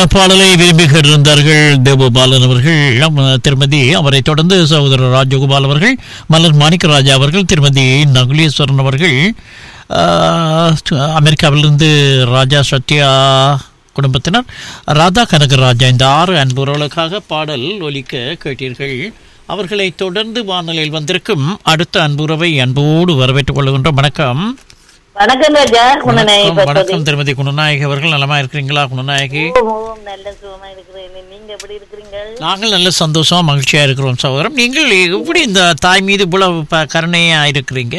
பாடலை விரும்பி கேட்டிருந்தார்கள் தேவபாலன் அவர்கள் நம்ம திருமதி அவரை தொடர்ந்து சகோதரர் ராஜகோபால் அவர்கள் மலர் மாணிக்கராஜா அவர்கள் திருமதி நகுலீஸ்வரன் அவர்கள் ஆஹ், அமெரிக்காவிலிருந்து ராஜா சத்யா குடும்பத்தினர் ராதா கனகராஜா இந்த ஆறு அன்புறவுகளுக்காக பாடல் ஒலிக்க கேட்டீர்கள் அவர்களை தொடர்ந்து வானொலியில் வந்திருக்கும் அடுத்த அன்புறவை அன்போடு வரவேற்றுக் கொள்கின்றோம் வணக்கம் வணக்கம் ராஜா குணநாயகி வணக்கம், வணக்கம் திருமதி குணநாயகி அவர்கள் நலமா இருக்கிறீங்களா குணநாயகி ஓம் நல்ல சுகமா இருக்கிறேன் நீங்க எப்படி இருக்கிறீங்க நாங்கள் நல்ல சந்தோஷமா மகிழ்ச்சியா இருக்கிறோம் சகோதரம் நீங்கள் எப்படி இந்த தாய் மீது இவ்வளவு ப- கருணையா இருக்கிறீங்க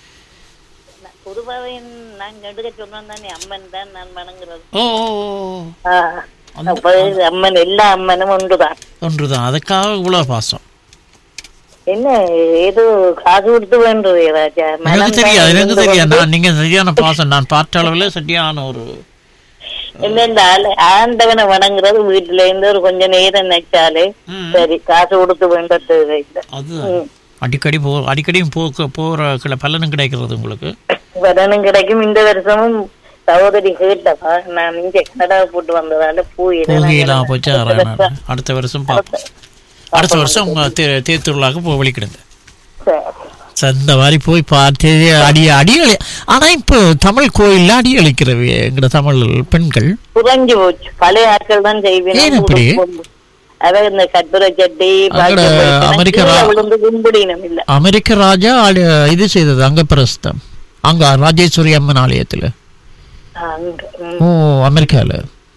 பொதுவாகவே நான் எடுக்க சொன்னேன் தானே அம்மன் தான் நான் வணங்குறது ஓ ஓ, ஓ. ஆ, அப்ப அம்மன் எல்லா அம்மனும் ஒன்றுதான் ஒன்றுதான் அதுக்காக இவ்வளவு பாசம் என்ன ஏதோ காசு கொடுத்து வேண்டது ராஜா எனக்கு மனம் தெரியாது தான் எனக்கு தெரியாது நான் நீங்க சரியான பாசம் நான் பார்த்த அளவுல சரியான ஒரு இல்ல இந்த ஆளு- ஆண்டவனை வணங்குறது வீட்டுல இருந்து ஒரு கொஞ்ச நேரம் நினைச்சாலே ம். சரி காசு கொடுத்து வேண்டது இல்லை அதுதான் அடிக்கடி போ அடிக்கடியும் போக்க போற கிள பலனும் கிடைக்கிறது உங்களுக்கு வரணும் கிடைக்கும் இந்த வருஷமும் சகோதரி கேட்டப்பா நான் இங்க கடை போட்டு வந்ததால போயிடுறேன் போகையெல்லாம் போச்சு அடுத்த வருஷம் பார்ப்போம் அடுத்த வருஷம் உங்க தே- தேர்திருவிழாக்கு போ வழிக்கிடுங்க சரி. இந்த மாதிரி போய் பார்த்து அடி அடியளி ஆனா இப்போ தமிழ் கோயில்ல அடி அளிக்கிறவி எங்கட தமிழ் பெண்கள் குறைஞ்சு போச்சு பழைய ஆட்கள் தான் ஏன் செய்வேன் அப்படி? அதாவது இந்த கற்பூர சட்டி அங்கட அமெரிக்க ரா- விழுந்து கும்பிடினம் இல்ல அமெரிக்க ராஜா ஆளு- இது செய்தது அங்க பிரஸ்தம் அங்க ராஜேஸ்வரி அம்மன் ஆலயத்துல அங்க, ம், ஓ அமெரிக்கால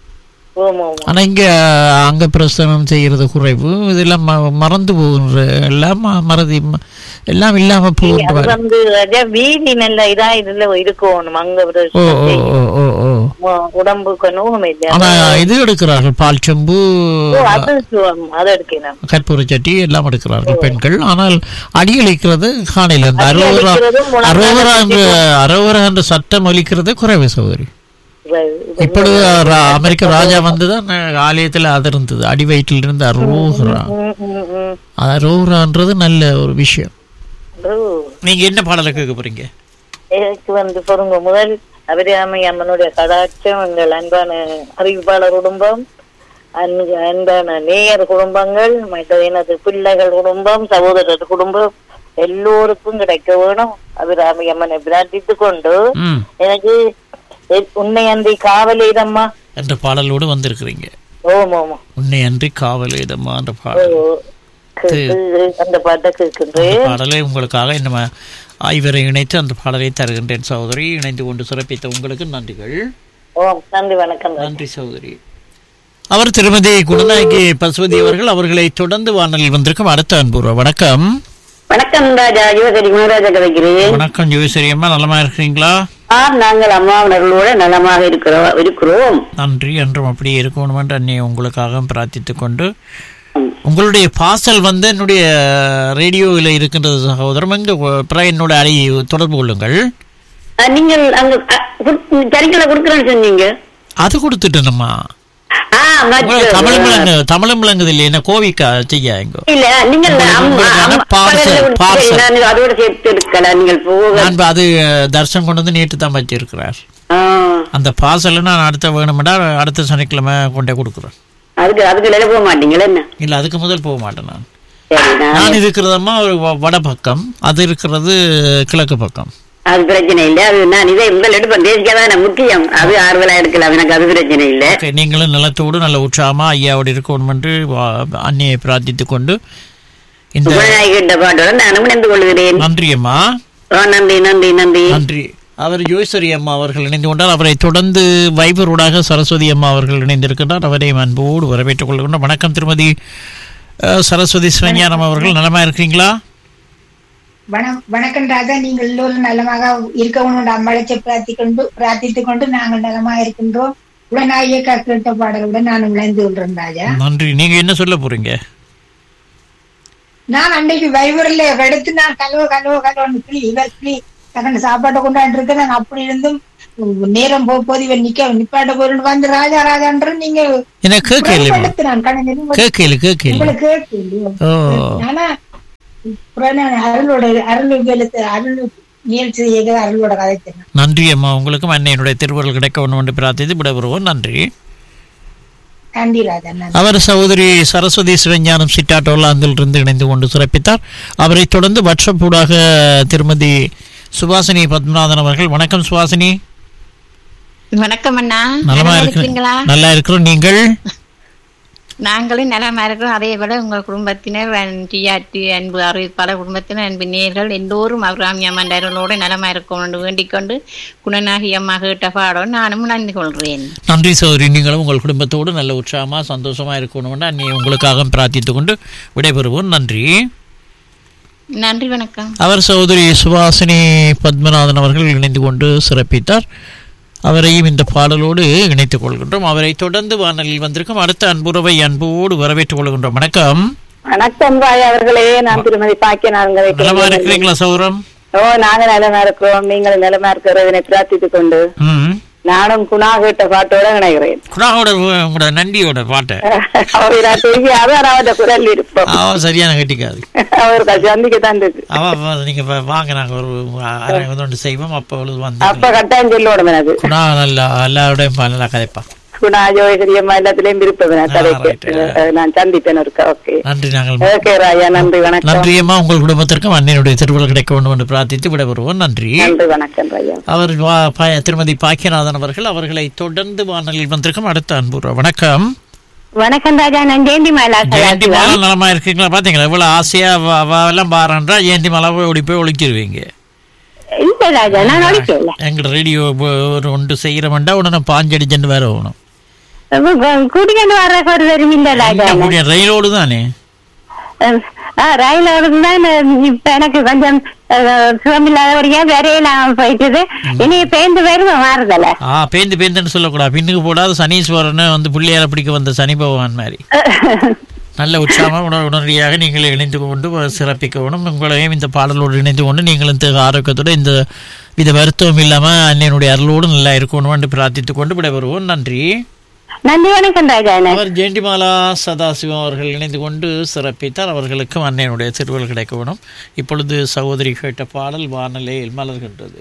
ஆமா, ஆமா. ஆனா இங்க அங்க பிரஸ்தனம் செய்யறது குறைவு இதெல்லாம் ம- மறந்து போகின்ற எல்லாம் ம- மறதி ம- எல்லாம் இல்லாம அது போகின்ற வந்து ராஜா வீதி நல்ல இதா இதுல இருக்கணும் அங்க ஒரு ஓ ஓ ஓ ஓ ஓ உ- உடம்புக்கு நோகம் இல்ல ஆனா இது எடுக்கிறார்கள் பால் செம்பு ஓ, அது சுகம், அதை எடுக்கணும் கற்பூர சட்டி எல்லாம் எடுக்கிறார்கள் பெண்கள் ஆனால் அடியளிக்கிறது காணையில் அந்த அடி அரோவரா அளிக்கிறது முழங்கால அரோவரா என்ற அரோவரா என்ற சட்டம் அளிக்கிறது குறைவு சகோதரி இப்பொழுது ரா- அமெரிக்க ராஜா வந்துதான் ஆலயத்தில் அது இருந்தது அடி வயிற்றில் இருந்து அரோகரா ம், ம், ம். அரோகரான்றது நல்ல ஒரு விஷயம் ஓ. நீங்க என்ன பாடலை கேட்க போறீங்க எனக்கு வந்து பொருங்க முதல் அபிராமி அம்மனுடைய கடாட்சம் எங்கள் அன்பான அறிவிப்பாளர் குடும்பம் அன்பு- அன்பான நேயர் குடும்பங்கள் மற்ற எனது பிள்ளைகள் குடும்பம் சகோதரர் குடும்பம் எல்லோருக்கும் கிடைக்க வேணும் அபிராமி அம்மனை பிரார்த்தித்துக் கொண்டு ம் எனக்கு எ- உன்னை அன்றி காவலேதம்மா என்ற பாடலோடு வந்திருக்கிறீங்க ஓம் ஓம் உன்னை அன்றி காவல் இதமா என்ற பாடல் ஓ, கேக்கு- அந்த பாட்டை கேட்கின்றேன் அந்த பாடலை உங்களுக்காக இந்த ம- ஐவரை இணைத்து அந்த பாடலை தருகின்றேன் சகோதரி இணைந்து கொண்டு சிறப்பித்த உங்களுக்கு நன்றிகள் ஓம் நன்றி வணக்கம் நன்றி சகோதரி அவர் திருமதி குணநாயகி பசுவதி அவர்கள் அவர்களை தொடர்ந்து வானலில் வந்திருக்கும் அடுத்த அன்புற வணக்கம் வணக்கம் ராஜா யுவசரி குணராஜா கதைக்கிறேன் வணக்கம் ஜோதிசரி அம்மா நலமா இருக்கிறீங்களா ஆ நாங்கள் அம்மாவனர்களோட நலமாக இருக்கிறோம் இருக்கிறோம் நன்றி என்றும் அப்படியே இருக்கணும் என்று அன்னை உங்களுக்காக பிரார்த்தித்துக் கொண்டு உங்களுடைய பார்சல் வந்து என்னுடைய ரேடியோவில் இருக்கின்றது சகோதரம் எங்க அப்புறம் என்னோட அறை தொடர்பு கொள்ளுங்கள் அஹ், நீங்கள் அங்க கறிக்கலை கொடுக்குறேன்னு சொன்னீங்க அது கொடுத்துட்டேனம்மா ஆ உங்களுக்கு தமிழ் விளங்கு தமிழ் விளங்குது இல்லையா என்ன கோவிக்கா செய்ய எங்க இல்ல நீங்கள் உங்களுக்கு அம்மா- உங்களுக்கான அம்மா parcel, பக்கத்துல கொடுத்து parcel. நான் அதோட சேர்த்து எடுக்கலாம் நீங்கள் போக நான் அது தர்ஷன் கொண்டு வந்து நேற்று தான் வச்சிருக்கிறார் ஆ, அந்த பார்சலை நான் அடுத்த வேணுமெண்டா அடுத்த சனிக்கிழமை கொண்டே கொடுக்குறேன் அதுக்கு அதுக்கு நிலை போக மாட்டீங்களா என்ன இல்லை அதுக்கு முதல் போக மாட்டேன் நான் சரி நான் நான் இருக்கிறதம்மா ஒரு வ- வட பக்கம் அது இருக்கிறது கிழக்கு பக்கம் அது பிரச்சனை இல்லை அது நான் இதை முதல் எடுப்பேன் தேசிக்காதான் முக்கியம் அது ஆறுதலா எடுக்கலாம் எனக்கு அது பிரச்சனை இல்லை ஓகே நீங்களும் நிலத்தோடு நல்ல உற்சாகமா ஐயாவோடு இருக்கணும் என்று வா- அன்னையை பிரார்த்தித்துக் கொண்டு இந்த குணநாயகிட்ட பாட்டோட நான் இணைந்து கொள்கிறேன் நன்றி அம்மா ஆ, நன்றி நன்றி நன்றி நன்றி அவர் யோசரி அம்மா அவர்கள் இணைந்து கொண்டார் அவரை தொடர்ந்து வைபரோடாக சரஸ்வதி அம்மா அவர்கள் இணைந்திருக்கின்றார் அவரை அன்போடு வரவேற்றுக் கொள்கின்றோம் வணக்கம் திருமதி அஹ், சரஸ்வதி சிவஞானம் அவர்கள் நலமா இருக்கிறீங்களா வணக்கம் வணக்கம் ராஜா நீங்கள் எல்லோரும் நலமாக இருக்கணும் அம்மழைச்சை பிரார்த்திக்கொண்டு பிரார்த்தித்துக் கொண்டு நாங்கள் நலமாக இருக்கின்றோம் உடனாயியக்கா கேட்ட பாடலுடன் நான் விளைந்து கொள்றேன் ராஜா நன்றி நீங்க என்ன சொல்ல போறீங்க நான் அன்னைக்கு வைபர்ல எடுத்து நான் கலவ கலவ கலவன்னு கிளி இவர் கிளி தகன சாப்பாட்டை கொண்டாண்டு இருக்கேன் நான் அப்படி இருந்தும் உம், நேரம் போக போது இவன் நிக்க நிப்பாட்ட போறேன்னு வந்து ராஜா ராஜான்ற நீங்க என்ன கேட்கல எடுத்து நான் கண்ணு கேட்கல கேட்கல உங்களுக்கு கேட்கலையோ? ஓ ஆனா புராண அருளோட அருள் வேலத்து அருள் நிகழ்ச்சி செய்ய அருளோட கதைத்தேன் நன்றி அம்மா உங்களுக்கும் அன்னையினுடைய திருவுருள் கிடைக்க ஒன்று என்று பிரார்த்தித்து விட வருவோம் நன்றி நன்றி ராஜா நன்றி அவர் சகோதரி சரஸ்வதி சிவஞானம் சிட்டாட்டோலாந்தில் இருந்து இணைந்து கொண்டு சிறப்பித்தார் அவரைத் தொடர்ந்து வாட்ஸ்அப் ஊடாக திருமதி சுபாசினி பத்மநாதன் அவர்கள் வணக்கம் சுபாசினி வணக்கம் அண்ணா நலமா நலமா இருக்கு இருக்கிறீங்களா நல்லா இருக்கிறோம் நீங்கள் நாங்களும் நலமா இருக்கிறோம் அதே போல உங்கள் குடும்பத்தினர் டிஆர்டி அன்பு அறிவிப்பாளர் குடும்பத்தினர் அன்பு நேர்கள் எல்லோரும் அவராமி அம்மண்டர்களோடு நலமா இருக்கும் என்று வேண்டிக் கொண்டு குணநாகி அம்மா கேட்ட பாடம் நானும் நன்றி கொள்கிறேன் நன்றி சகோதரி நீங்களும் உங்கள் குடும்பத்தோடு நல்ல உற்சாகமா சந்தோஷமா இருக்கணும்னு அன்னை உங்களுக்காக பிரார்த்தித்துக் கொண்டு விடைபெறுவோம் நன்றி நன்றி வணக்கம் அவர் சகோதரி சுபாசினி பத்மநாதன் அவர்கள் இணைந்து கொண்டு சிறப்பித்தார் அவரையும் இந்த பாடலோடு இணைத்துக் கொள்கின்றோம் அவரை தொடர்ந்து வானலில் வந்திருக்கும் அடுத்த அன்புறவை அன்போடு வரவேற்றுக் கொள்கின்றோம் வணக்கம் வணக்கம் பாய் அவர்களே நான் திருமதி பாக்கியனாருங்க நலமா இருக்கிறீங்களா சௌரம் ஓ நாங்க நலமா இருக்கிறோம் நீங்கள் நலமா இருக்கிறதனை பிரார்த்தித்துக் கொண்டு ம் நானும் குணா கேட்ட பாட்டோட இணைகிறேன் குணாவோட உங்களோட நண்டியோட பாட்டை அவரை நான் திரும்பி அதான் அவட குரல் இருப்போம் அவ சரியான கட்டிக்காது அவர் சந்திக்க தான் இருக்கு அவ அவ நீங்க வ- வாங்க நாங்க ஒரு அரை வந்து செய்வோம் அப்ப அவளுக்கு வந்து அப்ப கட்டாயம் சொல்லணும் எனக்கு குணா நல்லா எல்லாரோடையும் பா- நல்லா கதைப்பா குணா ஜோகரி அம்மா எல்லாத்துலயும் விருப்பம் நான் கதைக்கு right. அஹ், நான் சந்திப்பேன் இருக்கா ஓகே நன்றி நாங்கள் ஓகே ராயா நன்றி வணக்கம் நன்றி அம்மா உங்கள் குடும்பத்திற்கும் அன்னையுடைய திருவிழா கிடைக்க வேண்டும் என்று பிரார்த்தித்து விடைபெறுவோம் நன்றி நன்றி வணக்கம் ராயா அவர் வா- பா- திருமதி பாக்கியநாதன் அவர்கள் அவர்களை தொடர்ந்து வானலில் வந்திருக்கும் அடுத்த அன்பு வணக்கம் வணக்கம் ராஜா நான் ஜெயந்தி மாலா ஜெயந்தி மாலா நலமா இருக்கீங்களா பாத்தீங்களா இவ்வளவு ஆசையா வ- வ- எல்லாம் பாருன்றா ஜெயந்தி மாலா போய் ஓடி போய் ஒழிச்சிருவீங்க இல்ல ராஜா நான் ஒழிக்கல எங்க ரேடியோ ஒரு ஒன்று செய்யறவன்டா உடனே பாஞ்சடிச்சுன்னு வேற போகணும் கூட்டிக்கொண்டு வர்ற ஒரு வரும் இல்ல ராஜா முடிய ரயிலோடு தானே ரயில் தான் இப்ப எனக்கு கொஞ்சம் சுகமில்லாதபடியா வரையலாம் போயிட்டுது இனி பேருந்து வருவோம் மாறுதல ஆ பேந்து பேந்துன்னு சொல்லக்கூடாது பின்னுக்கு போடாது சனீஸ்வரன் வந்து பிள்ளையார பிடிக்க வந்த சனி பகவான் மாதிரி நல்ல உற்சாகமாக உண உடனடியாக நீங்கள் இணைந்து கொண்டு சிறப்பிக்க வேணும் உங்களையும் இந்த பாடலோடு இணைந்து கொண்டு நீங்களும் இந்த ஆரோக்கியத்தோடு இந்த வித வருத்தம் இல்லாமல் அன்னையனுடைய அருளோடு நல்லா இருக்கணும் என்று பிரார்த்தித்துக் கொண்டு விடைபெறுவோம் நன்றி நன்றி வணக்கம் ராஜா அவர் ஜெயண்டிமாலா சதாசிவம் அவர்கள் இணைந்து கொண்டு சிறப்பித்தார் அவர்களுக்கும் அன்னையனுடைய திருவள் கிடைக்க வேணும் இப்பொழுது சகோதரி கேட்ட பாடல் வானலையில் மலர்கின்றது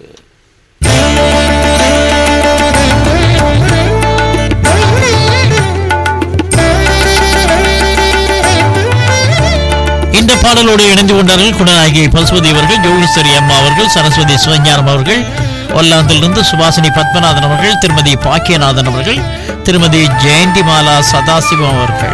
இந்த பாடலோடு இணைந்து கொண்டார்கள் குணநாயகி பசுபதி அவர்கள் ஜோகேஸ்வரி அம்மா அவர்கள் சரஸ்வதி சிவஞானம் அவர்கள் ஒல்லாந்திலிருந்து சுபாசினி பத்மநாதன் அவர்கள் திருமதி பாக்கியநாதன் அவர்கள் திருமதி ஜெயந்திமாலா சதாசிவம் அவர்கள்